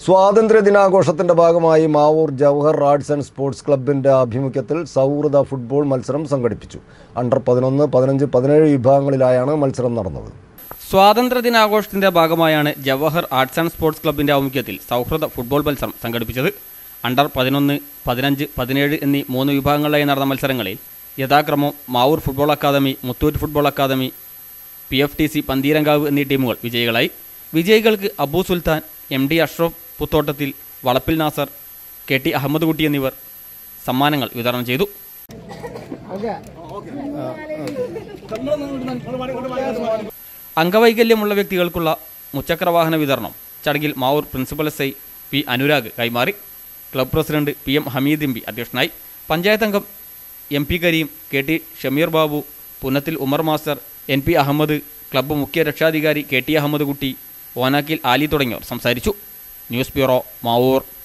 സ്വാതന്ത്ര്യ ദിനാഘോഷത്തിന്റെ ഭാഗമായി Mavoor Jawahar arts and sports ക്ലബിന്റെ ആഭിമുഖ്യത്തിൽ സൗഹൃദ ഫുട്ബോൾ മത്സരം സംഘടിപ്പിച്ചു അണ്ടർ പതിനൊന്ന് പതിനഞ്ച് പതിനേഴ് വിഭാഗങ്ങളിലായാണ് മത്സരം നടന്നത് സ്വാതന്ത്ര്യദിനാഘോഷത്തിന്റെ ഭാഗമായാണ് ജവഹർ ആർട്സ് ആൻഡ് സ്പോർട്സ് ക്ലബിന്റെ ആഭിമുഖ്യത്തിൽ സൗഹൃദ ഫുട്ബോൾ മത്സരം സംഘടിപ്പിച്ചത് അണ്ടർ പതിനൊന്ന് പതിനഞ്ച് പതിനേഴ് എന്നീ മൂന്ന് വിഭാഗങ്ങളിലായി നടന്ന മത്സരങ്ങളിൽ യഥാക്രമം Mavoor football academy Muthoot football academy P F T C Pantheerankavu എന്നീ ടീമുകൾ വിജയികളായി വിജയികൾക്ക് Abu Sultan M D Ashraf Puthottathil Valappil Nasar K T Ahmed കുട്ടി എന്നിവർ സമ്മാനങ്ങൾ വിതരണം ചെയ്തു അംഗവൈകല്യമുള്ള വ്യക്തികൾക്കുള്ള മുച്ചക്രവാഹന വിതരണം ചടങ്ങിൽ Mavoor principal S I P Anurag കൈമാറി club president P M Hameed M P അധ്യക്ഷനായി പഞ്ചായത്ത് അംഗം M P Kareem K T Shameer Babu Punnathil Umar master N P Ahammed club മുഖ്യ രക്ഷാധികാരി കെ ടി അഹമ്മദ് കുട്ടി ഓനാക്കിൽ ആലി തുടങ്ങിയവർ സംസാരിച്ചു ന്യൂസ് ബ്യൂറോ മാവൂർ